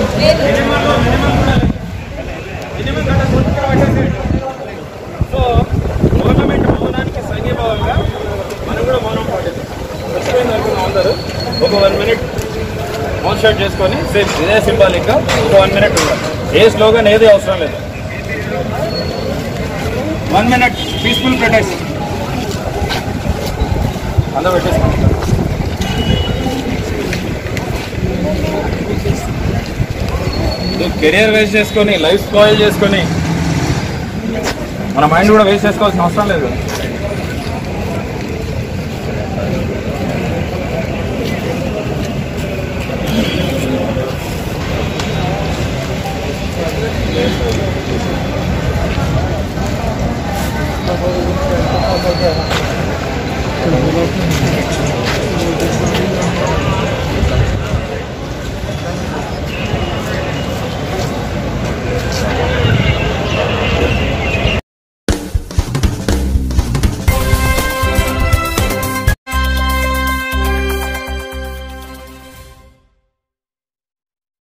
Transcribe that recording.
so government మౌనానికి సంఘీభావంగా మనం కూడా మౌనం పాటిద్దాం వచ్చిపోయింది అనుకున్నాం అందరూ ఒక వన్ మినిట్ మౌన్ షాట్ చేసుకొని సేమ్ ఇదే సింబాలిక్ ఒక వన్ మినిట్ ఉండాలి ఏ స్లోగన్ ఏది అవసరం లేదు వన్ మినిట్ పీస్ఫుల్ ప్రొటెస్ట్ అందరూ పెట్టేసుకోండి కెరియర్ వేస్ట్ చేసుకొని లైఫ్ స్పాయిల్ చేసుకొని మన మైండ్ కూడా వేస్ట్ చేసుకోవాల్సిన అవసరం లేదు